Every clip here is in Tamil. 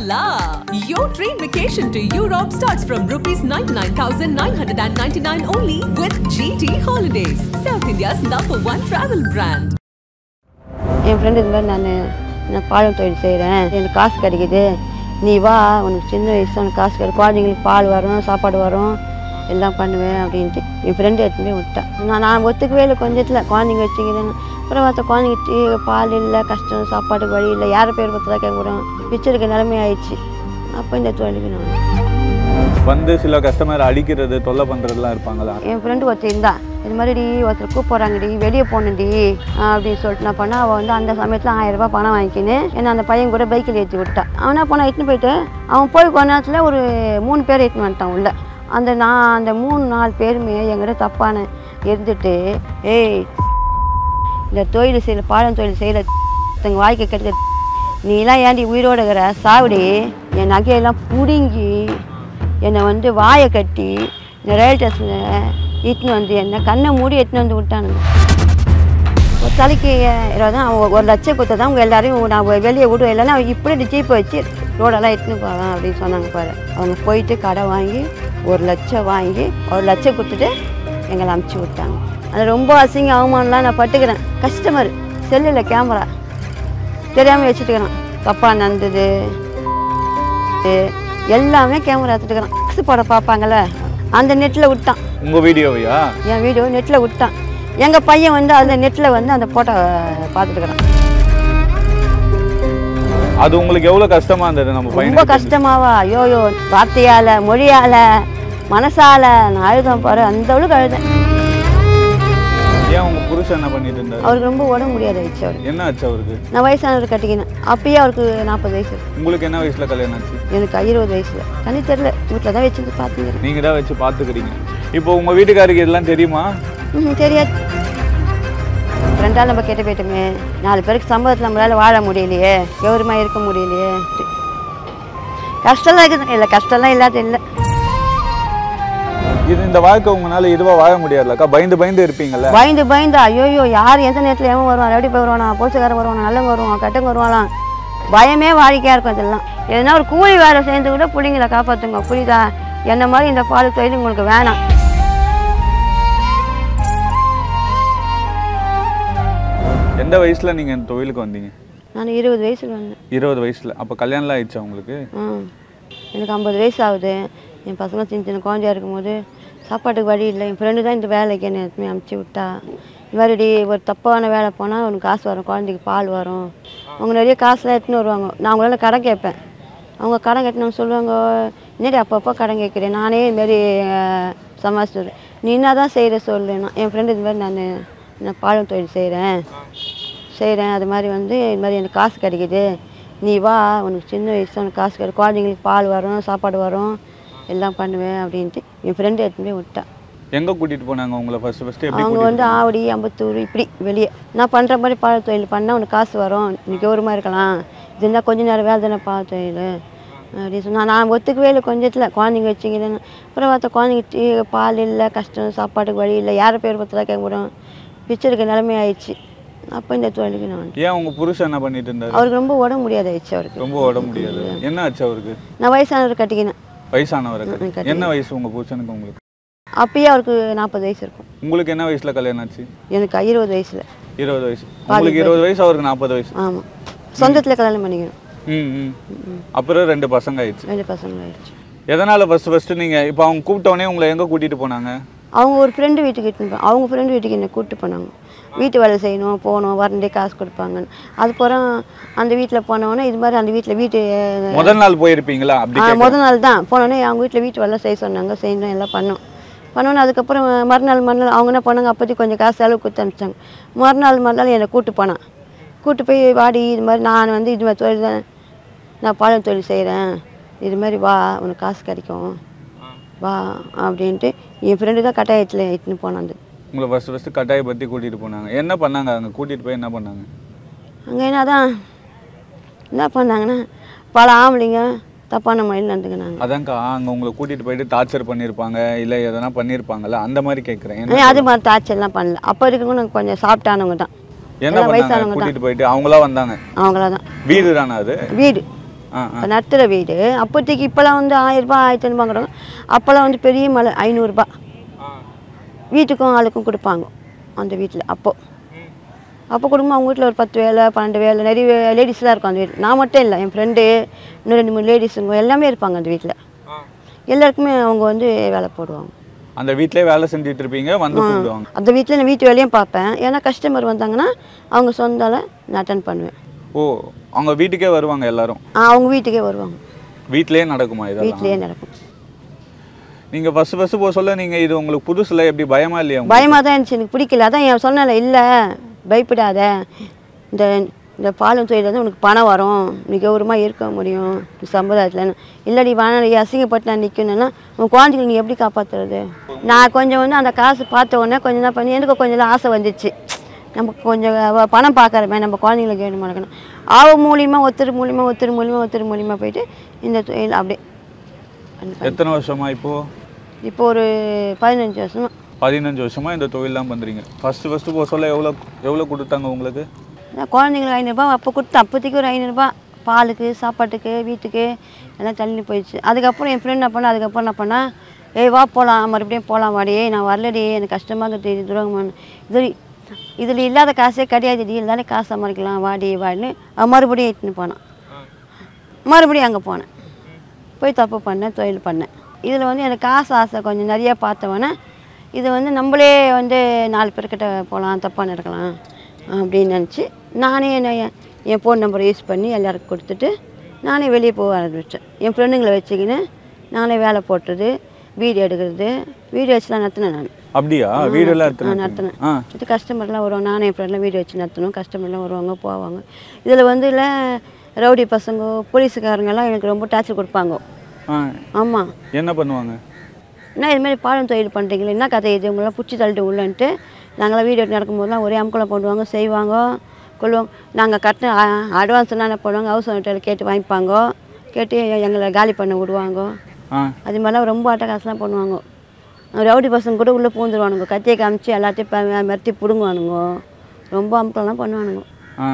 la! Your dream vacation to Europe starts from rupees 99,999 only with GT Holidays, South India's number one travel brand. என் ஃப்ரெண்டு இது மாதிரி நான் நான் பாலம் தொழில் செய்கிறேன் எனக்கு காசு கிடைக்குது நீ வா உனக்கு சின்ன வயசு உனக்கு காசு கிடைக்கும் குழந்தைங்களுக்கு பால் வரும் சாப்பாடு வரும் எல்லாம் பண்ணுவேன் அப்படின்ட்டு என் ஃப்ரெண்டு எடுத்துன்னு போய் விட்டேன் நான் நான் ஒத்துக்கவே இல்லை கொஞ்சத்தில் குழந்தைங்க வச்சுக்கிறேன்னு அப்புறம் பார்த்த குழந்தைங்க டீ- பால் இல்லை கஷ்டம் சாப்பாட்டுக்கு வழி இல்லை யாரை பேர் பற்றி தான் கேட்க முடியும் பிச்சருக்கு நிலைமை ஆயிடுச்சு அப்போ இந்த தொழிலுக்கு நான் வந்து சில கஸ்டமர் அடிக்கிறது தொல்லை பண்ணுறதுலாம் இருப்பாங்களா என் ஃப்ரெண்டு ஒருத்தர் இருந்தா இது மாதிரிடி ஒருத்தர் கூப்பிட்றாங்கடி வெளியே போகணுடி அப்படின்னு சொல்லிட்டு நான் பண்ணா அவள் வந்து அந்த சமயத்தில் ஆயிரம் ரூபாய் பணம் வாங்கிக்கின்னு என்ன அந்த பையன் கூட பைக்கில் ஏற்றி விட்டா அவனா போனால் இட்டுன்னு போயிட்டு அவன் போய் கொஞ்ச நேரத்தில் ஒரு மூணு பேர் ஏற்றின்னு வந்துட்டான் உள்ள அந்த நான் அந்த மூணு நாலு பேருமே என்கிட்ட தப்பான இருந்துட்டு ஏய் இந்த தொழில் செய்யல பாடம் தொழில் செய்யல தங்க வாழ்க்கை கெடுக்க நீலாம் ஏன்டி உயிரோட இருக்கிற சாவடி என் நகையெல்லாம் பிடுங்கி என்னை வந்து வாயை கட்டி இந்த ரயில் ஸ்டேஷனில் இட்டுன்னு வந்து என்னை கண்ணை மூடி எட்டுன்னு வந்து விட்டானுங்க ஒரு தலைக்கு இருபது தான் அவன் ஒரு லட்சம் கொடுத்தா தான் உங்கள் எல்லாரையும் நான் வெளியே விடுவேன் இல்லைன்னா இப்படி ஜீப்பை வச்சு ரோடெல்லாம் எட்டுன்னு போவேன் அப்படின்னு சொன்னாங்க பாரு அவங்க போயிட்டு கடை வாங்கி ஒரு லட்சம் வாங்கி ஒரு லட்சம் கொடுத்துட்டு எங்களை அமுச்சு விட்டாங்க அது ரொம்ப அசிங்க அவமானம்லாம் நான் பட்டுக்கிறேன் கஸ்டமர் செல்லில் கேமரா தெரியாமல் வச்சுட்டுக்கிறேன் தப்பாக நடந்தது இது எல்லாமே கேமரா எடுத்துட்டுக்கிறான் எக்ஸ் படம் பார்ப்பாங்கள்ல அந்த நெட்டில் விட்டான் உங்கள் வீடியோவையா என் வீடியோ நெட்டில் விட்டான் எங்கள் பையன் வந்து அந்த நெட்டில் வந்து அந்த ஃபோட்டோ பார்த்துட்டுக்கிறான் அது உங்களுக்கு எவ்வளோ கஷ்டமா இருந்தது நம்ம ரொம்ப பையனுக்கு கஷ்டமாவா ஐயோயோ வார்த்தையால் மொழியால் மனசால நான் அழுதேன் பாரு அந்த அளவுக்கு அழுதேன் ஏன் உங்க புருஷன் என்ன பண்ணிட்டு இருந்தாரு அவருக்கு ரொம்ப உடம்பு முடியாது ஆயிடுச்சு அவருக்கு என்ன ஆச்சு அவருக்கு நான் வயசானவர் கட்டிக்கினேன் அப்பயே அவருக்கு நாற்பது வயசு இருக்கு. உங்களுக்கு என்ன வயசுல கல்யாணம் ஆச்சு எனக்கு இருபது வயசுல தனி தெரில வீட்டில் தான் வச்சுருந்து பார்த்துக்கிறேன் நீங்க தான் வச்சு பாத்துக்கிறீங்க இப்போ உங்க வீட்டுக்காருக்கு இதெல்லாம் தெரியுமா ம் தெரியாது ரெண்டாள் நம்ம கெட்ட போயிட்டோமே நாலு பேருக்கு சம்பளத்தில் நம்மளால வாழ முடியலையே கௌரவமாக இருக்க முடியலையே கஷ்டம்லாம் இருக்குது இல்லை கஷ்டம்லாம் இல்லாத இல்லை இது இந்த வாழ்க்கை உங்களால இதுவா வாழ முடியாதுலக்கா பயந்து பயந்து இருப்பீங்கல்ல பயந்து பயந்து ஐயோயோ யார் எந்த நேரத்தில் எவன் வருவான் எப்படி போய் வருவானா போலீஸ்காரன் வருவானா நல்லவங்க வருவான் கட்டங்க வருவானாம் பயமே வாடிக்கையாக இருக்கும் இதெல்லாம் எதனா ஒரு கூலி வேலை சேர்ந்து கூட பிள்ளைங்கள காப்பாற்றுங்க புரியுதா என்ன மாதிரி இந்த பால் தொழில் உங்களுக்கு வேணாம் எந்த வயசுல நீங்க இந்த தொழிலுக்கு வந்தீங்க நான் இருபது வயசில் வந்தேன் இருபது வயசுல அப்ப கல்யாணம்லாம் ஆயிடுச்சா உங்களுக்கு ஆ எனக்கு ஐம்பது வயசு ஆகுது என் பசங்க சின்ன சின்ன குழந்தையா இருக்கும்போது சாப்பாட்டுக்கு வழி இல்லை என் ஃப்ரெண்டு தான் இந்த வேலைக்கு என்னை எடுத்துன்னு போய் அமுச்சு விட்டா இந்த மாதிரிடி ஒரு தப்பான வேலை போனால் உனக்கு காசு வரும் குழந்தைக்கு பால் வரும் அவங்க நிறைய காசுலாம் எடுத்துன்னு வருவாங்க நான் அவங்களால கடன் கேட்பேன் அவங்க கடன் கட்டினவங்க சொல்லுவாங்க என்னடி அப்பப்போ கடன் கேட்குறேன் நானே இதுமாரி சமாளிச்சுடுறேன் நீ என்ன தான் செய்கிற சொல்லு நான் என் ஃப்ரெண்டு இது மாதிரி நான் நான் பாலம் தொழில் செய்கிறேன் செய்கிறேன் அது மாதிரி வந்து இது மாதிரி எனக்கு காசு கிடைக்குது நீ வா உனக்கு சின்ன வயசு உனக்கு காசு கிடைக்கும் குழந்தைங்களுக்கு பால் வரும் சாப்பாடு வரும் எல்லாம் பண்ணுவேன் அப்படின்ட்டு என் ஃப்ரெண்டு எடுத்துன்னு போய் விட்டா எங்க கூட்டிட்டு போனாங்க உங்களை ஃபர்ஸ்ட் ஃபர்ஸ்ட் எப்படி அவங்க வந்து ஆவடி அம்பத்தூர் இப்படி வெளியே நான் பண்ணுற மாதிரி பால் தொழில் பண்ணால் உனக்கு காசு வரும் நீ கௌரவமாக இருக்கலாம் இது இருந்தால் கொஞ்ச நேரம் வேலை தானே பால் தொழில் அப்படின்னு சொன்னா நான் ஒத்துக்கவே இல்லை கொஞ்சத்தில் குழந்தைங்க வச்சுக்கிறேன்னு அப்புறம் பார்த்த குழந்தைங்க டீ பால் இல்லை கஷ்டம் சாப்பாட்டுக்கு வழி இல்லை யாரை பேர் பற்றி தான் கேட்க முடியும் பிச்சருக்கு நிலைமை ஆயிடுச்சு அப்போ இந்த தொழிலுக்கு நான் வந்தேன். ஏன் உங்க புருஷன் என்ன பண்ணிட்டு இருந்தாரு அவருக்கு ரொம்ப உடம்பு முடியாது ஆயிடுச்சு அவருக்கு ரொம்ப உடம்பு முடியாது என்ன ஆச்சு அவருக்கு நான் வயசானவர் கட்டிக்கினேன் வயசானவருக்கு ம், கண்டிப்பா. என்ன வயசு உங்க புருஷனுக்கு உங்களுக்கு அப்பயே அவருக்கு நாற்பது வயசு இருக்கும் உங்களுக்கு என்ன வயசுல கல்யாணம் ஆச்சு எனக்கு இருபது வயசில் இருபது வயசு உங்களுக்கு இருபது வயசு அவருக்கு நாற்பது வயசு ஆமாம் சொந்தத்தில் கல்யாணம் பண்ணிக்கணும் ம் ம் அப்புறம் ரெண்டு பசங்க ஆயிடுச்சு ரெண்டு பசங்க ஆயிடுச்சு எதனால ஃபர்ஸ்ட் ஃபர்ஸ்ட் நீங்க இப்போ அவங்க கூப்பிட்டோடனே உங்களை எங்க கூட்டிட்டு போனாங்க அவங்க ஒரு ஃப்ரெண்டு வீட்டுக்கு இட்டுன்னு போ- அவங்க ஃப்ரெண்டு வீட்டுக்கு என்னை கூப்பிட்டு போனாங்க வீட்டு வேலை செய்யணும் போகணும் வரண்டே காசு கொடுப்பாங்கன்னு அதுக்கப்புறம் அந்த வீட்டில் போனவொடனே இது மாதிரி அந்த வீட்டில் வீட்டு முதல் நாள் போயிருப்பீங்களா அப்படி ஆ, கேக்குறேன். முத நாள் தான் போனோடனே அவங்க வீட்டில் வீட்டு வேலை செய்ய சொன்னாங்க செய்யணும் எல்லாம் பண்ணோம் பண்ணோன்னே அதுக்கப்புறம் மறுநாள் மறுநாள் அவங்க என்ன பண்ணாங்க அப்போதைக்கு கொஞ்சம் காசு செலவு கொடுத்து அனுப்பிச்சாங்க மறுநாள் மறுநாள் என்னை கூப்பிட்டு போனான் கூப்பிட்டு போய் வாடி இது மாதிரி நான் வந்து இது மாதிரி தொழில் தான் நான் பாலம் தொழில் செய்கிறேன் இது மாதிரி வா உனக்கு காசு கிடைக்கும் வா அப்படின்ட்டு என் ஃப்ரெண்டு தான் கட்டாயத்தில் இட்டுன்னு போனான் அந்த உங்களை ஃபர்ஸ்ட் ஃபர்ஸ்ட் கட்டாயை பத்தி கூட்டிட்டு போனாங்க என்ன பண்ணாங்க அங்க கூட்டிட்டு போய் என்ன பண்ணாங்க அங்கே என்னதான் என்ன பண்ணாங்கன்னா பல ஆம்பளைங்க தப்பான முறையில் நடந்துக்கினாங்க அதான்க்கா அங்க உங்களை கூட்டிட்டு போயிட்டு டார்ச்சர் பண்ணியிருப்பாங்க இல்ல எதனா பண்ணியிருப்பாங்கல்ல அந்த மாதிரி கேட்குறேன் என்ன ஆனால் அது மாதிரி டார்ச்சர்லாம் பண்ணல அப்போ இருக்கவங்க நாங்கள் கொஞ்சம் சாப்பிட்டானவங்க தான் என்ன எல்லாம் பண்ணாங்க வயசானவங்க தான் கூட்டிட்டு போயிட்டு அவங்களா வந்தாங்க அவங்கள தான் வீடு தானே அது வீடு ஆ இப்போ நடத்துகிற வீடு அப்போதைக்கு இப்போலாம் வந்து ஆயிரரூபா ஆயிரத்தி ஐநூறுபாங்கிறோம் அப்போல்லாம் வந்து பெரிய மலை ஐநூறுரூபா வீட்டுக்கும் ஆளுக்கும் கொடுப்பாங்க அந்த வீட்டில் அப்போ அப்போ குடும்பம் அவங்க வீட்டில் ஒரு பத்து வேலை பன்னெண்டு வேலை நிறைய லேடிஸ்லாம் இருக்கும் அந்த வீட்டில் நான் மட்டும் இல்லை என் ஃப்ரெண்டு இன்னும் ரெண்டு மூணு லேடிஸுங்க எல்லாமே இருப்பாங்க அந்த வீட்டில் எல்லாருக்குமே அவங்க வந்து வேலை போடுவாங்க அந்த வீட்டிலே வேலை செஞ்சுட்டு இருப்பீங்க வந்து கூப்பிடுவாங்க அந்த வீட்டில் நான் வீட்டு வேலையும் பார்ப்பேன் ஏன்னா கஸ்டமர் வந்தாங்கன்னா அவங்க சொந்தால நான் அட்டன் பண்ணுவேன் ஓ அவங்க வீட்டுக்கே வருவாங்க எல்லாரும் ஆ, அவங்க வீட்டுக்கே வருவாங்க வீட்லயே நடக்குமா இதெல்லாம் வீட்லேயே நடக்கும் நீங்க ஃபர்ஸ்ட் ஃபர்ஸ்ட் போக சொல்ல நீங்க இது உங்களுக்கு புதுசுல எப்படி பயமா இல்லையா உங்களுக்கு? பயமாக தான் இருந்துச்சு எனக்கு பிடிக்கல அதான் என் சொன்னேன்ல இல்லை பயப்படாத இந்த இந்த பாலும் தொழில் வந்து உனக்கு பணம் வரும் நீ கௌரவமாக இருக்க முடியும் இந்த சமுதாயத்தில் இல்லடி வேணாம் நீ அசிங்கப்பட்டு நான் நிற்கணும்னா உன் குழந்தைகளை நீ எப்படி காப்பாற்றுறது நான் கொஞ்சம் வந்து அந்த காசு பார்த்த உடனே கொஞ்சம் தான் பண்ணி எனக்கு கொஞ்சம் ஆசை வந்துச்சு நமக்கு கொஞ்சம் அவ- பணம் பார்க்குறமே நம்ம குழந்தைங்களுக்கு வேணுமா இருக்கணும் அவ மூலியமா ஒருத்தர் மூலியமா ஒருத்தர் மூலியமா ஒருத்தர் மூலியமா போயிட்டு இந்த தொழில் அப்படியே எத்தனை வருஷமா இப்போ இப்போ ஒரு பதினஞ்சு வருஷமா பதினஞ்சு வருஷமா இந்த தொழில் தான் பண்றீங்க ஃபர்ஸ்ட் ஃபர்ஸ்ட் போக சொல்ல எவ்வளோ எவ்வளோ கொடுத்தாங்க உங்களுக்கு அதான் குழந்தைங்களுக்கு ஐநூறுரூபா அப்போ கொடுத்தேன் அப்போதைக்கு ஒரு ஐநூறுரூபா பாலுக்கு சாப்பாட்டுக்கு வீட்டுக்கு எல்லாம் தள்ளி போயிடுச்சு அதுக்கப்புறம் என் ஃப்ரெண்ட் என்ன பண்ணா அதுக்கப்புறம் என்ன பண்ணா ஏய் வா போகலாம் மறுபடியும் போகலாம் வாடி நான் வரலடி எனக்கு கஷ்டமாக இருக்குது துரோகம் இது இதில் இல்லாத காசே கிடையாதுடி இருந்தாலே காசு சம்பாதிக்கலாம் வாடி வாடின்னு அவன் மறுபடியும் இட்டுன்னு போனான் மறுபடியும் அங்கே போனேன் போய் தப்பு பண்ணேன் தொழில் பண்ணேன் இதில் வந்து எனக்கு காசு ஆசை கொஞ்சம் நிறைய பார்த்தவொன்னே இது வந்து நம்மளே வந்து நாலு பேர்கிட்ட போகலாம் தப்பாக நடக்கலாம் அப்படின்னு நினச்சி நானே என்ன என் என் ஃபோன் நம்பரை யூஸ் பண்ணி எல்லாருக்கும் கொடுத்துட்டு நானே வெளியே போக ஆரம்பித்தேன் என் ஃப்ரெண்டுங்களை வச்சுக்கின்னு நானே வேலை போட்டுறது வீடியோ எடுக்கிறது வீடியோ வச்சுலாம் நடத்தினேன் நான் அப்படியா வீடெல்லாம் நான் எடுத்துருக்கேன் நடத்தினேன் ஆ இது கஸ்டமர்லாம் வருவாங்க நானும் என் ஃப்ரெண்ட்லாம் வீடியோ வச்சு நடத்தணும் கஸ்டமர்லாம் வருவாங்க போவாங்க இதில் வந்து இல்லை ரவுடி பசங்க போலீஸுக்காரங்கெல்லாம் எனக்கு ரொம்ப டார்ச்சர் கொடுப்பாங்க ஆ ஆமாம் என்ன பண்ணுவாங்க என்ன இது மாதிரி பாலம் தொழில் பண்ணுறீங்களே என்ன கதை இது உங்களெல்லாம் பிடிச்சி தள்ளிட்டு உள்ளன்ட்டு நாங்களாம் வீடியோ நடக்கும்போதெல்லாம் ஒரே அமுக்குள்ள போடுவாங்க செய்வாங்க கொள்வாங்க நாங்கள் கட்டின அட்வான்ஸ் என்ன பண்ணுவாங்க ஹவுஸ் ஓனர்கிட்ட கேட்டு வாங்கிப்பாங்க கேட்டு எங்களை காலி பண்ண விடுவாங்க ஆ அது மாதிரிலாம் ரொம்ப அட்டகாசலாம் பண்ணுவாங்க ரவுடி பசங்க கூட உள்ளே பூந்துருவானுங்க கத்தியை காமிச்சு எல்லாத்தையும் ப- மிரட்டி பிடுங்குவானுங்க ரொம்ப அமுக்கெல்லாம் பண்ணுவானுங்க ஆ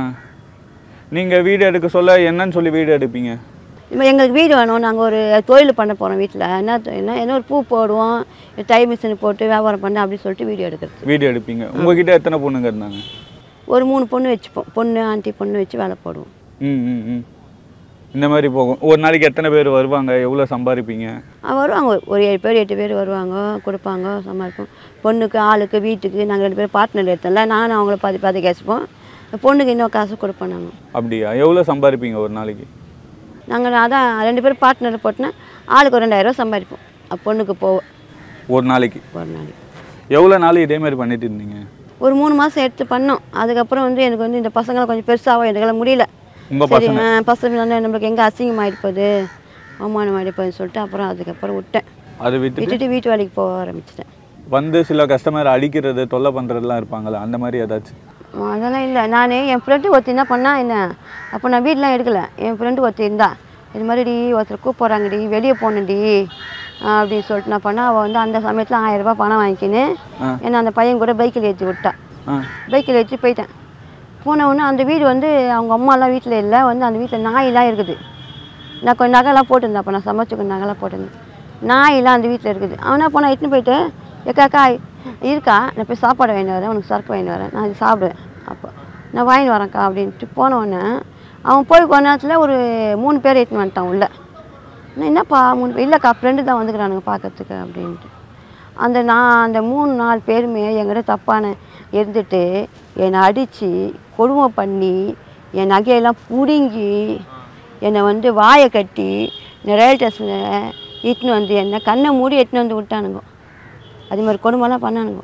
நீங்கள் வீடு எடுக்க சொல்ல என்னன்னு சொல்லி வீடு எடுப்பீங்க இப்போ எங்களுக்கு வீடு வேணும் நாங்கள் ஒரு தொழில் பண்ண போகிறோம் வீட்டில் என்ன தொழில்னா என்ன ஒரு பூ போடுவோம் தை மிஷின் போட்டு வியாபாரம் பண்ண அப்படி சொல்லிட்டு வீடியோ எடுக்கிறது வீடு எடுப்பீங்க உங்ககிட்ட எத்தனை பொண்ணுங்க இருந்தாங்க ஒரு மூணு பொண்ணு வச்சுப்போம் பொண்ணு ஆண்டி பொண்ணு வச்சு வேலை போடுவோம் ம் ம் ம் இந்த மாதிரி போகும் ஒரு நாளைக்கு எத்தனை பேர் வருவாங்க எவ்வளோ சம்பாதிப்பீங்க ஆ, வருவாங்க ஒரு- ஒரு ஏழு பேர் எட்டு பேர் வருவாங்க கொடுப்பாங்க சம்பாதிப்போம் பொண்ணுக்கு ஆளுக்கு வீட்டுக்கு நாங்கள் ரெண்டு பேரும் பார்ட்னர் எடுத்தோம்ல நானும் அவங்கள பாதி பாதி கேசுப்போம் பொண்ணுக்கு இன்னும் காசு கொடுப்போம் நாங்கள் அப்படியா எவ்வளோ சம்பாதிப்பீங்க ஒரு நாளைக்கு நாங்கள் அதான் ரெண்டு பேரும் பார்ட்னர் போட்டோன்னா ஆளுக்கு ஒரு ரெண்டாயிரரூவா சம்பாதிப்போம் அப்ப பொண்ணுக்கு போவோம் ஒரு நாளைக்கு ஒரு நாளைக்கு எவ்வளோ நாள் இதே மாதிரி பண்ணிட்டு இருந்தீங்க ஒரு மூணு மாதம் எடுத்து பண்ணோம் அதுக்கப்புறம் வந்து எனக்கு வந்து இந்த பசங்களை கொஞ்சம் பெருசாகும் எனக்கெல்லாம் முடியல உங்கள் சரி பசங்க ஆ, பசங்க வந்து நம்மளுக்கு எங்கே அசிங்கமாயிட்டு போகுது அவமானம் ஆகிட்டு போகுதுன்னு சொல்லிட்டு அப்புறம் அதுக்கப்புறம் விட்டேன் அதை விட்டுட்டு விட்டுட்டு வீட்டு வேலைக்கு போக ஆரம்பிச்சிட்டேன் வந்து சில கஸ்டமர் அடிக்கிறது தொல்லை பண்ணுறதுலாம் இருப்பாங்களா அந்த மாதிரி ஏதாச்சும் அதெல்லாம் இல்லை நான் என் ஃப்ரெண்டு ஒருத்தி என்ன பண்ணா என்ன அப்போ நான் வீடெலாம் எடுக்கல என் ஃப்ரெண்டு ஒருத்தி இருந்தா இது மாதிரிடி ஒருத்தர் கூப்பிட்றாங்கடி வெளியே போகணுடி அப்படின்னு சொல்லிட்டு நான் பண்ணா அவள் வந்து அந்த சமயத்தில் ஆயிரம் ரூபாய் பணம் வாங்கிக்கின்னு ஆ. என்னை அந்த பையன் கூட பைக்கில் ஏற்றி விட்டா ஆ பைக்கில் ஏற்றி போயிட்டேன் போன உடனே அந்த வீடு வந்து அவங்க அம்மாலாம் வீட்டில் இல்லை வந்து அந்த வீட்டில் நாயெல்லாம் இருக்குது நான் கொஞ்சம் நகைலாம் போட்டிருந்தேன் அப்போ நான் சமைச்சு கொஞ்சம் நகைலாம் போட்டிருந்தேன் நாயெல்லாம் அந்த வீட்டில் இருக்குது அவனா போனால் இட்டுன்னு போயிட்டு எக்காக்கா இருக்கா நான் போய் சாப்பாடு வாங்கி வரேன் உனக்கு சரக்கு வாங்கி வரேன் நான் இது சாப்பிடுவேன் அப்போ நான் வாங்கி வரேன்க்கா அப்படின்ட்டு போன உடனே அவன் போய் கொஞ்ச நேரத்தில் ஒரு மூணு பேர் இட்டுன்னு வந்துட்டான் உள்ளே நான் என்னப்பா மூணு பேர் இல்லைக்கா ஃப்ரெண்டு தான் வந்துக்கிறானுங்க பார்க்கறதுக்கு அப்படின்ட்டு அந்த நான் அந்த மூணு நாலு பேருமே என்கிட்ட தப்பான இருந்துட்டு என்னை அடித்து கொடுமை பண்ணி என் நகையெல்லாம் பிடுங்கி என்னை வந்து வாயை கட்டி இந்த ரயில் ஸ்டேஷனில் இட்டுன்னு வந்து என்னை கண்ணை மூடி எட்டுன்னு வந்து விட்டானுங்க அது மாதிரி கொடுமைலாம் பண்ணானுங்க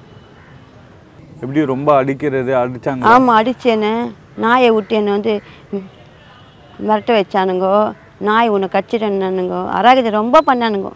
எப்படி ரொம்ப அடிக்கிறது அடிச்சாங்க ஆமாம் அடிச்சு என்ன நாயை விட்டு என்னை வந்து ம், மிரட்ட வச்சானுங்கோ நாய் உன்னை கச்சிடன்னானுங்கோ அராகதை ரொம்ப பண்ணானுங்கோ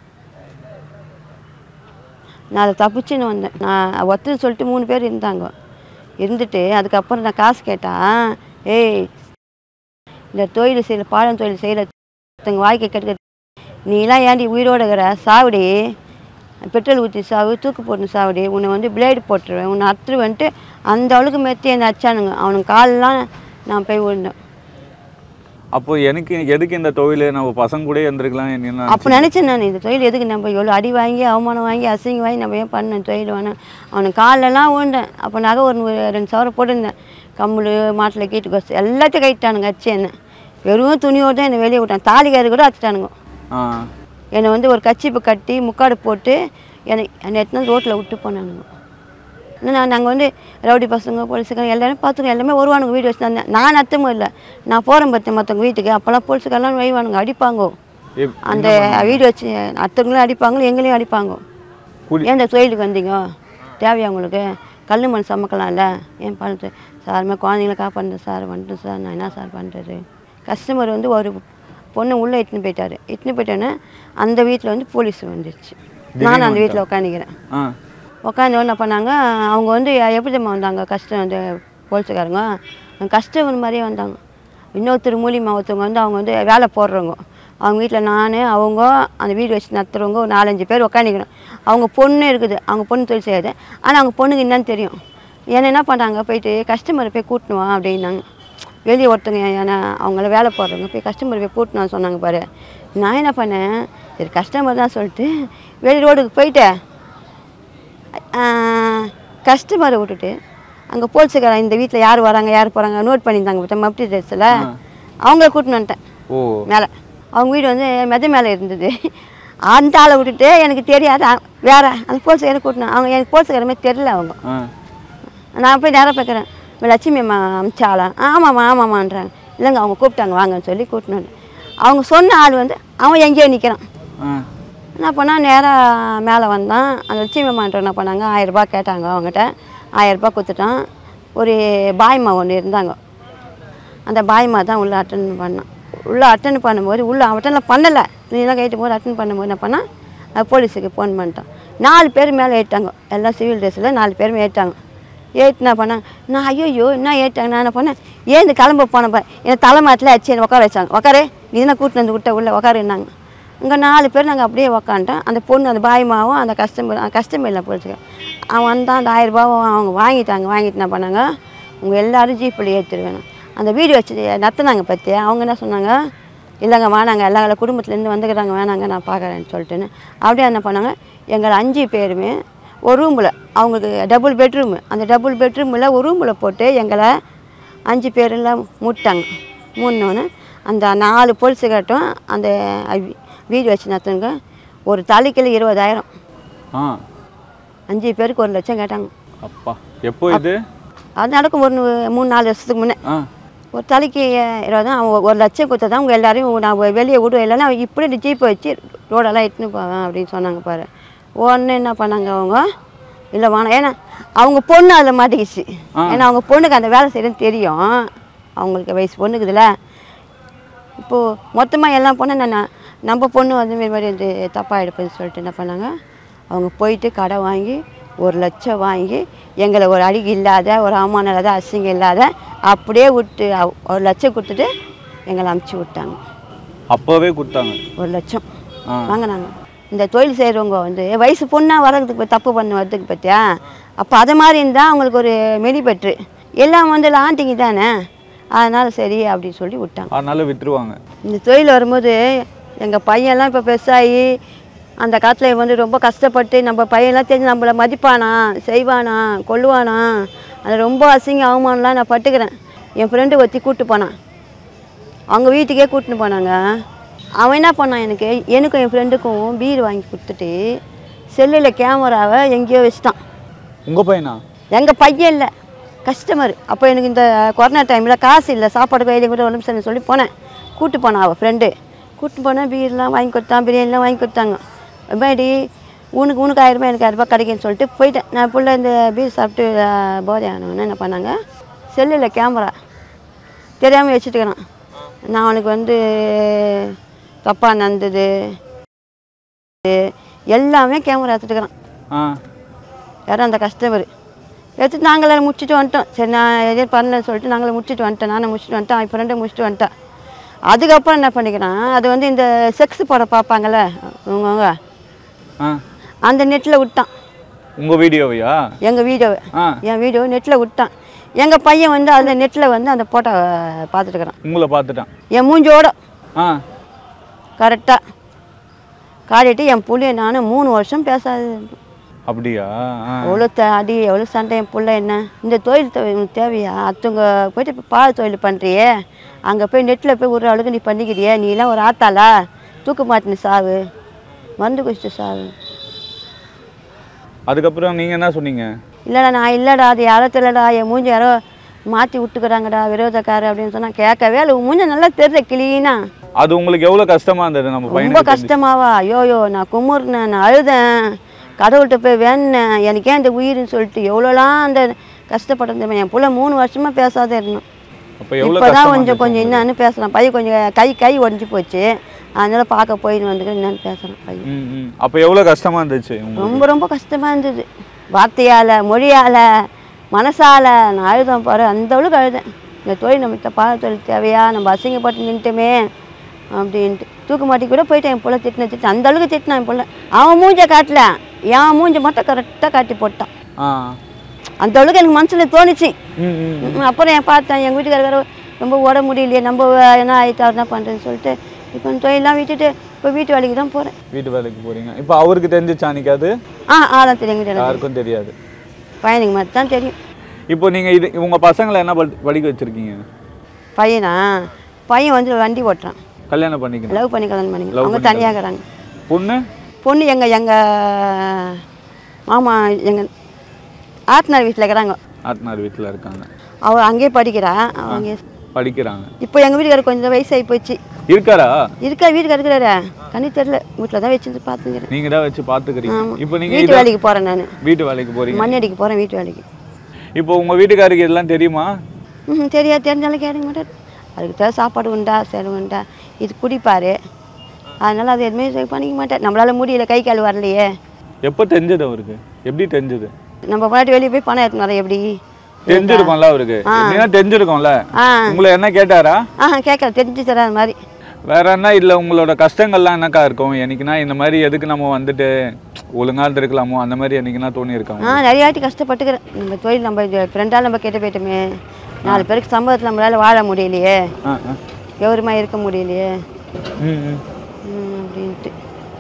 நான் அதை தப்பிச்சுன்னு வந்தேன் நான் ஒத்துன்னு சொல்லிட்டு மூணு பேர் இருந்தாங்க இருந்துட்டு அதுக்கப்புறம் நான் காசு கேட்டா ஏய் இந்த தொழில் செய்யல பாடம் தொழில் செய்யல தங்க வாழ்க்கை கெடுக்க நீலாம் ஏன்டி உயிரோட இருக்கிற சாவடி பெட்ரோல் ஊற்றி சாவு தூக்கு போட்டு சாவடி உன்னை வந்து பிளேடு போட்டுருவேன் உன்னை அத்துருவேன்ட்டு அந்த அளவுக்கு மெத்தி என்னை அடிச்சானுங்க அவனுக்கு காலெலாம் நான் போய் விழுந்தேன் அப்போ எனக்கு எதுக்கு இந்த தொழில் நம்ம பசங்க கூட இருந்திருக்கலாம் என்ன அப்போ நினச்சேன் நான் இந்த தொழில் எதுக்கு நம்ம எவ்வளோ அடி வாங்கி அவமானம் வாங்கி அசிங்க வாங்கி நம்ம ஏன் பண்ணேன் தொழில் வேணும் அவனுக்கு காலெல்லாம் ஊண்டேன் அப்போ நகை ஒரு ஒரு ரெண்டு சவரம் போட்டிருந்தேன் கம்மல் மாட்டில் கீட்டு கொசு எல்லாத்தையும் கைட்டானுங்க அடிச்சு என்ன வெறும் துணியோடு தான் என்னை வெளியே விட்டான் தாலிக்காரி கூட அடிச்சிட்டானுங்க ஆ என்னை வந்து ஒரு கச்சிப்பு கட்டி முக்காடு போட்டு என்னை என்னை எடுத்துன்னு ரோட்டில் விட்டு போனானுங்க நான் நாங்கள் வந்து ரவுடி பசங்க போலீஸுக்காரங்க எல்லாரும் பார்த்துக்கோ எல்லாமே வருவானுங்க வீடு வச்சு நான் நான் அத்தமும் இல்லை நான் போகிறேன் பார்த்தேன் மற்றவங்க வீட்டுக்கு அப்போல்லாம் போலீஸுக்காரெல்லாம் வைவானுங்க அடிப்பாங்க எப்- அந்த வீடு வச்சு அத்தவங்களும் அடிப்பாங்க எங்களையும் அடிப்பாங்க கூலி- ஏன் இந்த தொழிலுக்கு வந்தீங்க தேவையா உங்களுக்கு கல் மண் சமைக்கலாம்ல ஏன் பண்ணுறது சாருமே குழந்தைங்கள காப்பாடுறேன் சார் வந்துட்டேன் சார் நான் என்ன சார் பண்ணுறது கஸ்டமர் வந்து ஒரு பொண்ணு உள்ளே இட்டுன்னு போயிட்டாரு இட்டுன்னு போயிட்டோன்னே அந்த வீட்டில் வந்து போலீஸ் வந்துருச்சு நான் அந்த வீட்டில் உட்காந்துக்கிறேன் ஆ உட்காந்து என்ன பண்ணாங்க அவங்க வந்து எப்படி தெரியுமா வந்தாங்க கஷ்டம் வந்து போலீஸுக்காரங்க கஷ்டம் மாதிரியே வந்தாங்க இன்னொருத்தர் மூலியமாக ஒருத்தவங்க வந்து அவங்க வந்து வேலை போடுறவங்க அவங்க வீட்டில் நான் அவங்க அந்த வீடு வச்சு நடத்துகிறவங்க ஒரு நாலஞ்சு பேர் உட்காந்துக்கணும் அவங்க பொண்ணு இருக்குது அவங்க பொண்ணு தொழில் செய்யாது ஆனால் அவங்க பொண்ணுக்கு என்னன்னு தெரியும் என்ன என்ன பண்ணாங்க போயிட்டு கஸ்டமரை போய் கூட்டணுவா அப்படின்னாங்க வெளியே ஒருத்தவங்க ஏன்னா அவங்கள வேலை போடுறவங்க போய் கஸ்டமர் போய் கூட்டணும்னு சொன்னாங்க பாரு நான் என்ன பண்ணேன் சரி கஸ்டமர் தான் சொல்லிட்டு வெளி ரோடுக்கு போயிட்டேன் கஸ்டமரை விட்டுட்டு அங்கே போலீஸுக்காரன் இந்த வீட்டில் யார் வராங்க யார் போகிறாங்க நோட் பண்ணியிருந்தாங்க பார்த்தா மப்டி ட்ரெஸ்ஸில் அவங்கள கூட்டின்னு வந்துட்டேன் ஓ மேலே அவங்க வீடு வந்து மெத மேலே இருந்தது அந்த ஆளை விட்டுட்டு எனக்கு தெரியாது அ- வேற அந்த போலீஸுக்காரன் கூட்டினேன் அவங்க எனக்கு போலீஸுக்காரமே தெரில அவங்க ஆ நான் போய் நேராக பார்க்குறேன் லட்சுமி அம்மா அமிச்சாளா ஆமாம்மா ஆமாம்மான்றாங்க இல்லைங்க அவங்க கூப்பிட்டாங்க வாங்கன்னு சொல்லி கூட்டினு வந்தேன். அவங்க சொன்ன ஆள் வந்து அவன் எங்கேயோ நிற்கிறான் ஆ என்ன பண்ணால் நேராக மேலே வந்தான் அந்த லட்சுமி அம்மான்ற என்ன பண்ணாங்க ஆயிரரூபா கேட்டாங்க அவங்ககிட்ட ஆயிரரூபா கொடுத்துட்டான் ஒரு பாய்மா ஒன்று இருந்தாங்க அந்த பாய்மா தான் உள்ளே அட்டன் பண்ணான் உள்ளே அட்டன் பண்ணும்போது உள்ளே அட்டன் பண்ணலை நீலாம் கேட்டு போது அட்டன் பண்ணும்போது என்ன பண்ணால் அது போலீஸுக்கு ஃபோன் பண்ணிட்டான் நாலு பேர் மேலே ஏறிட்டாங்க எல்லாம் சிவில் ட்ரெஸ்ஸில் நாலு பேரும் ஏறிட்டாங்க ஏறிட்டு என்ன பண்ணாங்க நான் ஐயோ என்ன ஏறிட்டாங்க நான் என்ன பண்ணேன் ஏந்து கிளம்ப போனப்ப என் தலைமாட்டில் அடிச்சு என்னை உட்கார வச்சாங்க உட்காரு நீ என்ன கூட்டிட்டு வந்து விட்ட உள்ளே உட்காருன்னாங்க இங்கே நாலு பேர் நாங்கள் அப்படியே உக்காண்டோம் அந்த பொண்ணு அந்த பாய்மாவும் அந்த கஸ்டமர் கஸ்டமர் இல்லை போலீஸுக்கு அவன் வந்தான் அந்த ஆயிரம் ரூபாவும் அவங்க வாங்கிட்டாங்க வாங்கிட்டு என்ன பண்ணாங்க உங்கள் எல்லாரும் ஜீப்பில் ஏற்றிருவேணும் அந்த வீடு வச்சு நத்தினாங்க பற்றி அவங்க என்ன சொன்னாங்க இல்லைங்க வேணாங்க எல்லா குடும்பத்துலேருந்து வந்துக்கிறாங்க வேணாங்க நான் பார்க்குறேன்னு சொல்லிட்டுன்னு அப்படியே என்ன பண்ணாங்க எங்களை அஞ்சு பேருமே ஒரு ரூமில் அவங்களுக்கு டபுள் பெட்ரூமு அந்த டபுள் பெட்ரூமில் ஒரு ரூமில் போட்டு எங்களை அஞ்சு பேரெல்லாம் மூட்டாங்க மூடினோன்னு அந்த நாலு போலீஸுக்காட்டும் அந்த அவி- வீடு வச்சு நடத்துங்க ஒரு தலைக்கில் இருபதாயிரம் ஆ அஞ்சு பேருக்கு ஒரு லட்சம் கேட்டாங்க அப்பா எப்போ இது அது நடக்கும் ஒரு நூ- மூணு நாலு வருஷத்துக்கு முன்னே ஆ ஒரு தலைக்கு இருபதாம் அவங்க ஒரு லட்சம் கொடுத்தா அவங்க எல்லாரையும் நான் வெளியே விடு இல்லைன்னா இப்படி ஜீப்பை வச்சு ரோடெல்லாம் இட்டுன்னு போவேன் அப்படின்னு சொன்னாங்க பாரு உடனே என்ன பண்ணாங்க அவங்க இல்லை வேணாம் ஏன்னா அவங்க பொண்ணு அதில் மாட்டிக்கிச்சு ஏன்னா அவங்க பொண்ணுக்கு அந்த வேலை செய்யறதுன்னு தெரியும் அவங்களுக்கு வயசு பொண்ணுக்குதுல இப்போது மொத்தமாக எல்லாம் பொண்ணு நான் நம்ம பொண்ணு வந்து இந்த மாதிரி வந்து தப்பாக எடுப்பதுன்னு சொல்லிட்டு என்ன பண்ணாங்க அவங்க போயிட்டு கடை வாங்கி ஒரு லட்சம் வாங்கி எங்களை ஒரு அடிக்கு இல்லாத ஒரு அவமானம் இல்லாத அசிங்கம் இல்லாத அப்படியே விட்டு அவ- ஒரு லட்சம் கொடுத்துட்டு எங்களை அமுச்சு விட்டாங்க அப்போவே கொடுத்தாங்க ஒரு லட்சம் ஆ. வாங்கினாங்க இந்த தொழில் செய்கிறவங்க வந்து வயசு பொண்ணாக வர்றதுக்கு இப்ப தப்பு பண்ண வரதுக்கு பார்த்தியா அப்போ அது மாதிரி இருந்தால் அவங்களுக்கு ஒரு மெனிபெட்ரு எல்லாம் வந்து ஆண்டிங்க தானே அதனால் சரி அப்படின்னு சொல்லி விட்டாங்க அதனால விட்டுருவாங்க இந்த தொழில் வரும்போது எங்கள் பையன்லாம் இப்போ பெருசாகி அந்த காலத்தில் வந்து ரொம்ப கஷ்டப்பட்டு நம்ம பையன்லாம் தெரிஞ்சு நம்மளை மதிப்பானா செய்வானா கொல்லுவானா அது ரொம்ப அசிங்க அவமானம்லாம் நான் பட்டுக்கிறேன் என் ஃப்ரெண்டு ஒத்தி கூப்பிட்டு போனான் அவங்க வீட்டுக்கே கூட்டின்னு போனாங்க அவன் என்ன பண்ணான் எனக்கு எனக்கும் என் ஃப்ரெண்டுக்கும் பீர் வாங்கி கொடுத்துட்டு செல்லில் கேமராவை எங்கேயோ வச்சுட்டான் உங்கள் பையனா எங்கள் பையன் இல்லை கஸ்டமர் அப்போ எனக்கு இந்த கொரோனா டைமில் காசு இல்லை சாப்பாடு கையில் கூட உடம்பு சரியில்லைன்னு சொல்லி போனேன் கூட்டு போனான் அவள் ஃப்ரெண்டு கூட்டு போனேன் பீர்லாம் வாங்கி கொடுத்தான் பிரியாணிலாம் வாங்கி கொடுத்தாங்க அம்மாடி உனக்கு உனக்கு ஆயிரம் ரூபாய் எனக்கு ஆயிரம் ரூபாய் கிடைக்குன்னு சொல்லிட்டு போயிட்டேன் நான் புள்ள இந்த பீர் சாப்பிட்டு அஹ், போதை ஆனவொன்னே என்ன பண்ணாங்க செல்லில் கேமரா தெரியாமல் வச்சுட்டுக்கிறான் நான் அவனுக்கு வந்து தப்பாக நடந்தது எல்லாமே கேமரா எடுத்துட்டுக்கிறான் ஆ யாரும் அந்த கஸ்டமர் எடுத்துட்டு நாங்களே முடிச்சுட்டு வந்துட்டோம் சரி நான் எதுவும் பண்ணலன்னு சொல்லிட்டு நாங்களே முடிச்சுட்டு வந்துட்டேன் நானே முடிச்சுட்டு வந்துட்டேன் அவன் ஃப்ரெண்டை முடிச்சுட்டு வந்துட்டேன் அதுக்கப்புறம் என்ன பண்ணிக்கிறான் அது வந்து இந்த செக்ஸ் படம் பார்ப்பாங்கல்ல அவங்கவுங்க ஆ அந்த நெட்டில் விட்டான் உங்கள் வீடியோவையா எங்கள் வீடியோவை ஆ என் வீடியோ நெட்டில் விட்டான் எங்கள் பையன் வந்து அதில் நெட்டில் வந்து அந்த போட்டோ பார்த்துட்டுருக்குறான் உங்களை பார்த்துட்டான் என் மூஞ்சோட ஆ கரெக்டாக காட்டிட்டு என் புள்ளைய நான் மூணு வருஷம் பேசாது அப்படியா ஆ எவ்வளோ த அடி எவ்வளோ சண்டை என் புள்ள என்ன இந்த தொழில் தே- உனக்கு தேவையா அத்தவங்க போயிட்டு இப்போ பால் தொழில் பண்ணுறியே அங்கே போய் நெட்டில் போய் ஒரு அளவுக்கு நீ பண்ணிக்கிறியே நீ எல்லாம் ஒரு ஆத்தாளா தூக்க மாட்டினு சாவு மருந்து குடிச்சிட்டு சாவு அதுக்கப்புறம் நீங்கள் என்ன சொன்னீங்க இல்லைடா நான் இல்லைடா அது யாரோ தெரியலடா என் மூஞ்சி யாரோ மாற்றி விட்டுக்கிறாங்கடா விரோதக்காரு அப்படின்னு சொன்னால் கேட்கவே இல்லை உன் மூஞ்ச நல்லா தெரியுற கிளீனா அது உங்களுக்கு எவ்வளோ கஷ்டமா இருந்தது நம்ம ரொம்ப பையனுக்கு தெரிஞ்சு? கஷ்டமாவா ஐயோயோ நான் குமுறினேன் நான் அழுதேன் கடவுள்கிட்ட போய் வேண்டினேன் எனக்கு ஏன் இந்த உயிர்னு சொல்லிட்டு எவ்வளோலாம் அந்த கஷ்டப்பட்டிருந்தேன் என் புள்ள மூணு வருஷமா பேசாத இருந்தோம் அப்போ எவ்வளோ இப்போதான் கஷ்டமா கொஞ்சம் இருந்துச்சு கொஞ்சம் என்னன்னு பேசலாம் பையன் கொஞ்சம் கை கை உடஞ்சி போச்சு அதனால பார்க்க போயின்னு வந்துக்கிறேன் என்னன்னு பேசுகிறேன் பையன் ம் ம் அப்போ எவ்வளோ கஷ்டமா இருந்துச்சு உங்களுக்கு ரொம்ப ரொம்ப கஷ்டமாக இருந்தது வார்த்தையால் மொழியால் மனசால் நான் அழுதேன் பாரு அந்த அளவுக்கு அழுதேன் இந்த தொழில் நம்ம பாத தொழில் தேவையா நம்ம அசிங்கப்பட்டு நின்றுட்டோமே அப்படின்ட்டு தூக்கு மாட்டி கூட போயிட்டேன் என் புள்ள திட்டின திட்டு அந்த அளவுக்கு திட்டினான் என் புள்ள அவன் மூஞ்ச காட்டல என் மூஞ்ச மட்டும் கரெக்டாக காட்டி போட்டான் ஆ அந்த அளவுக்கு எனக்கு மனசில் தோணுச்சு ம் ம் ம், அப்புறம் என் பார்த்தேன் எங்கள் வீட்டுக்காரர் ரொம்ப உட முடியலையே நம்ம என்ன ஆயிட்டா என்ன பண்ணுறதுன்னு சொல்லிட்டு இப்போ தொழிலாம் விட்டுட்டு இப்போ வீட்டு வேலைக்கு தான் போகிறேன் வீட்டு வேலைக்கு போறீங்க இப்போ அவருக்கு தெரிஞ்சிச்சா அன்னைக்கு அது ஆ ஆதான் தெரியும் எங்கிட்ட யாருக்கும் தெரியாது பையனுக்கு மட்டும் தான் தெரியும் இப்போ நீங்க இது உங்க பசங்களை என்ன படி- படிக்க வச்சிருக்கீங்க பையனா பையன் வந்து வண்டி ஓட்டுறான் கல்யாணம் பண்ணிக்கணும் லவ் பண்ணி கல்யாணம் பண்ணி Love அவங்க பண்ணி தனியாக இருக்கிறாங்க பொண்ணு பொண்ணு எங்கள் எங்கள் மாமா எங்கள் ஆத்னார் வீட்டில் இருக்கிறாங்க ஆத்னார் வீட்டில் இருக்காங்க அவள் அங்கேயே படிக்கிறா அவ அங்கேயே படிக்கிறாங்க இப்போ எங்கள் வீட்டுக்காரர் கொஞ்சம் வயசாகி போச்சு இருக்காரா இருக்கா வீட்டுக்கார இருக்கிறாரா கண்ணி தெரில வீட்டில் தான் வச்சுருந்து பார்த்துக்கிறேன் நீங்க தான் வச்சு பாத்துக்கிறீங்க ஆமாம் இப்போ நீங்க வீட்டு இது வேலைக்கு போகிறேன் நான் வீட்டு வேலைக்கு போறீங்க மண்ணடிக்கு போகிறேன் வீட்டு வேலைக்கு இப்போ உங்க வீட்டுக்காருக்கு இதெல்லாம் தெரியுமா ம் தெரியாது தெரிஞ்சாலும் கேட்க மாட்டார் அதுக்கு தான் சாப்பாடு உண்டா செலவு உண்டா இது குடிப்பார் அதனால் அது எதுவுமே சரி பண்ணிக்க மாட்டார் நம்மளால முடியல கை கால் வரலையே எப்போ தெரிஞ்சது அவருக்கு எப்படி தெரிஞ்சது நம்ம பாட்டு வெளியே போய் பணம் எடுத்துன்னு வரோம் எப்படி தெரிஞ்சிருக்கும்ல அவருக்கு எப்படின்னா தெரிஞ்சிருக்கும்ல ஆ உங்களை என்ன கேட்டாரா ஆ கேட்கல தெரிஞ்சு தர அது மாதிரி வேற என்ன இல்லை உங்களோட கஷ்டங்கள்லாம் என்னக்கா இருக்கும் என்னைக்குன்னா இந்த மாதிரி எதுக்கு நம்ம வந்துட்டு ஒழுங்கா இருக்கலாமோ அந்த மாதிரி என்னைக்குன்னா தோணி இருக்காங்க ஆ நிறைய வாட்டி கஷ்டப்பட்டுக்கிறேன் நம்ம தொழில் நம்ம ஃப்ரெண்டால் நம்ம கெட்டு போயிட்டோமே நாலு பேருக்கு சம்பவத்தில் நம்மளால வாழ முடியலையே ஆ ஆ கௌரவமாக இருக்க முடியலையே ம் ம் ம், அப்படின்ட்டு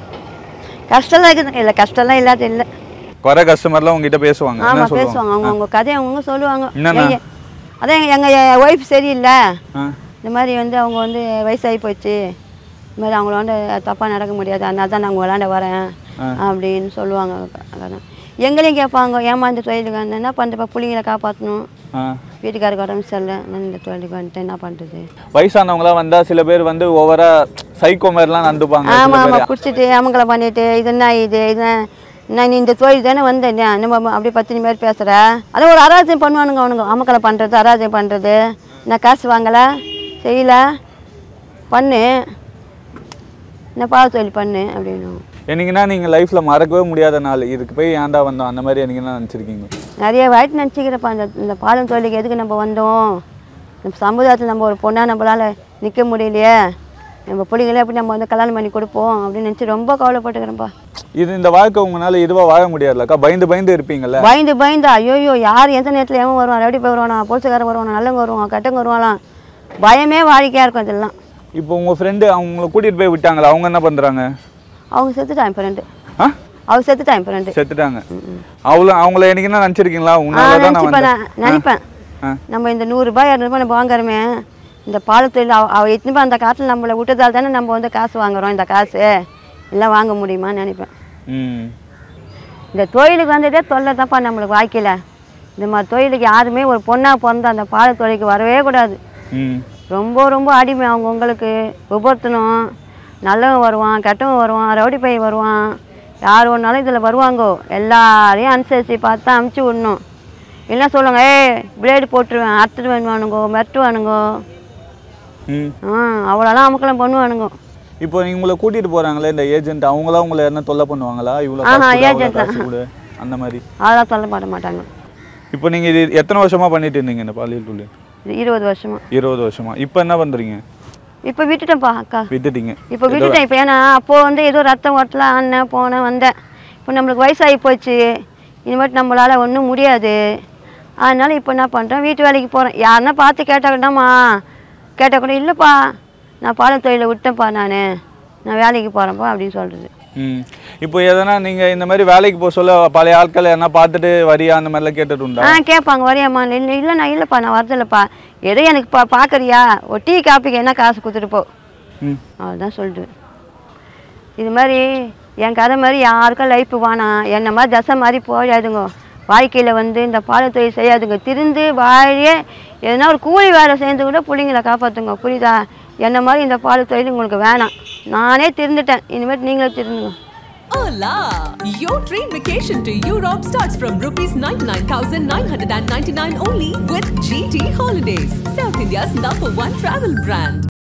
கஷ்டம்லாம் இருக்குது இல்லை கஷ்டம்லாம் இல்லாத இல்லை குறை கஸ்டமர்லாம் உங்ககிட்ட பேசுவாங்க என்ன ஆமாம் சொல்லுவாங்க பேசுவாங்க அவங்க அவங்க கதையை அவங்க சொல்லுவாங்க என்னண்ணா? எங்க- அதான் எங்கள் ஒய்ஃப் சரியில்லை ஆ இந்த மாதிரி வந்து அவங்க வந்து வயசாகி போச்சு இந்த மாதிரி அவங்கள வந்து தப்பாக நடக்க முடியாது அதனால தான் நான் உங்கள் விளாண்ட வரேன் அப்படின்னு சொல்லுவாங்க அதான் எங்களையும் கேட்பாங்க ஏமாந்து தொழிலுக்கு வந்து என்ன பண்ணுறப்ப பிள்ளைங்களை காப்பாற்றணும் ஆ வீட்டுக்காருக்கு உடம்பு சரியில்லை நான் இந்த தொழிலுக்கு வந்துட்டு என்ன பண்ணுறது வயசானவங்களாம் வந்தா சில பேர் வந்து ஓவரா சைக்கோ மாதிரிலாம் நடந்துப்பாங்க சில ஆமாம் பேர். ஆமாம் குடிச்சிட்டு அமங்கலை பண்ணிட்டு இது என்ன இது இது நான் நீ இந்த தொழில் தானே வந்தேன் நம்ம அப்படியே பத்தினி மாதிரி பேசுகிற அதான் ஒரு அராஜகம் பண்ணுவானுங்க அவனுங்க அமக்கலை பண்ணுறது அராஜகம் பண்ணுறது நான் காசு வாங்கலை செய்யல பண்ணு நான் பாவ தொழில் பண்ணு அப்படின்னு என்னைக்குன்னா நீங்க லைஃப்ல மறக்கவே முடியாத நாள் இதுக்கு போய் ஏன்டா வந்தோம் அந்த மாதிரி என்னைக்குன்னா நினச்சிருக்கீங்க நிறைய வாட்டி நினச்சிக்கிறப்ப அந்த இந்த பாலம் தொழிலுக்கு எதுக்கு நம்ம வந்தோம் நம்ம சமுதாயத்தில் நம்ம ஒரு பொண்ணாக நம்மளால் நிற்க முடியலையே நம்ம பிள்ளைங்களே எப்படி நம்ம வந்து கல்யாணம் பண்ணி கொடுப்போம் அப்படின்னு நினச்சி ரொம்ப கவலைப்பட்டுக்கிறேன்ப்பா இது இந்த வாழ்க்கை உங்களால இதுவா வாழ முடியாதுலக்கா பயந்து பயந்து இருப்பீங்கல்ல பயந்து பயந்து ஐயோயோ யார் எந்த நேரத்தில் எவன் வருவான் எப்படி போய் வருவானா போலீஸ்காரன் வருவானா நல்லவங்க வருவான் கெட்டவங்க வருவாங்களாம் பயமே வாழ்க்கையாக இருக்கும் இதெல்லாம் இப்போ உங்க ஃப்ரெண்டு அவங்கள கூட்டிட்டு போய் விட்டாங்களா அவங்க என்ன பண்றாங்க அவங்க செத்துட்டான் இப்போ ரெண்டு ஆ அவங்க செத்துட்டான் இப்போ ரெண்டு செத்துட்டாங்க அவ்வளோ அவங்கள என்னைக்குன்னா நினச்சிருக்கீங்களா ஆ உன்னால தான் நான் நினச்சிப்பேன் வந்தேன் நான் நினைப்பேன் ஆ. நம்ம இந்த நூறுரூபா இரநூறுபா நம்ம வாங்குறோமே இந்த பாலத்தில் அவ அவ எத்தனை போய் அந்த காட்டில் நம்மளை விட்டதால் தானே நம்ம வந்து காசு வாங்குறோம் இந்த காசு எல்லாம் வாங்க முடியுமான்னு நினைப்பேன் ம் இந்த தொழிலுக்கு வந்ததே தொல்லை தான்ப்பா நம்மளுக்கு வாழ்க்கையில் இந்த மாதிரி தொழிலுக்கு யாருமே ஒரு பொண்ணாக பிறந்த அந்த பால தொழிலுக்கு வரவே கூடாது ம் ரொம்ப ரொம்ப அடிமை அவங்க உங்களுக்கு விபர்த்தனம் நல்லவன் வருவான் கெட்டவன் வருவான் ரவுடி பையன் வருவான் யார் ஒன்றாலும் இதில் வருவாங்கோ எல்லாரையும் அனுசரித்து பார்த்து அமுச்சு விடணும் என்ன சொல்லுவாங்க ஏய் பிளேடு போட்டுருவேன் அறுத்துடுவேன்வானுங்கோ மிரட்டுவானுங்கோ ம் ஆ அவ்வளோலாம் அமுக்கெல்லாம் பண்ணுவானுங்கோ இப்போ நீங்க உங்களை கூட்டிட்டு போறாங்களே இந்த ஏஜென்ட் அவங்களாம் உங்களை என்ன தொல்லை பண்ணுவாங்களா இவ்வளோ ஆஹா, காசு கொடு, அவ்வளோ agent தான். காசு கொடு அந்த மாதிரி அதெல்லாம் சொல்லப்பட மாட்டாங்க இப்போ நீங்க இது எத்தனை வருஷமா பண்ணிட்டு இருந்தீங்க இந்த பாலியல் தொழில் இது இருபது வருஷமா இருபது வருஷமா இப்போ என்ன பண்றீங்க இப்போ விட்டுட்டேன்ப்பா அக்கா விட்டுட்டீங்க இப்போ விட்டுட்டேன் இப்போ ஏன்னா அப்போது வந்து ஏதோ ரத்தம் ஓட்டலாம் அண்ணன் போனேன் வந்தேன் இப்போ நம்மளுக்கு வயசாகி போச்சு இனிமேட்டு நம்மளால் ஒன்றும் முடியாது அதனால இப்போ என்ன பண்ணுறேன் வீட்டு வேலைக்கு போகிறேன் யாருன்னா பார்த்து கேட்டாக்கட்டாமா கேட்டால் கூட இல்லைப்பா நான் பாலம் தொழிலை விட்டேன்ப்பா நான் நான் வேலைக்கு போகிறேன்ப்பா அப்படின்னு சொல்கிறது ம் இப்போ எதனா நீங்கள் இந்த மாதிரி வேலைக்கு போக சொல்ல பழைய ஆட்கள் எதனா பார்த்துட்டு வரியா அந்த மாதிரிலாம் கேட்டுட்டு உண்டா ஆ கேட்பாங்க வரையாம்மா இல்லை இல்லை நான் இல்லைப்பா நான் வரதில்லப்பா ஏதோ எனக்கு பா பார்க்குறியா ஒரு டீ காப்பிக்கு என்ன காசு கொடுத்துட்டு போ ம் அவ்வளோதான் சொல்லிடுவேன் இது மாதிரி என் கதை மாதிரி யாருக்கும் லைஃப் வேணாம் என்ன மாதிரி தசை மாதிரி போயாதுங்க வாழ்க்கையில் வந்து இந்த பாலத்தொழில் செய்யாதுங்க திருந்து வாழியே எதனா ஒரு கூலி வேலை சேர்ந்து கூட பிள்ளைங்கள காப்பாற்றுங்க புரியுதா என்ன மாதிரி இந்த பாலத்தொழில் உங்களுக்கு வேணாம் நானே திருந்துட்டேன் இனிமேல் நீங்களே திருந்துங்க Hola! Your train vacation to Europe starts from rupees 99,999 only with GT Holidays, South India's number one travel brand.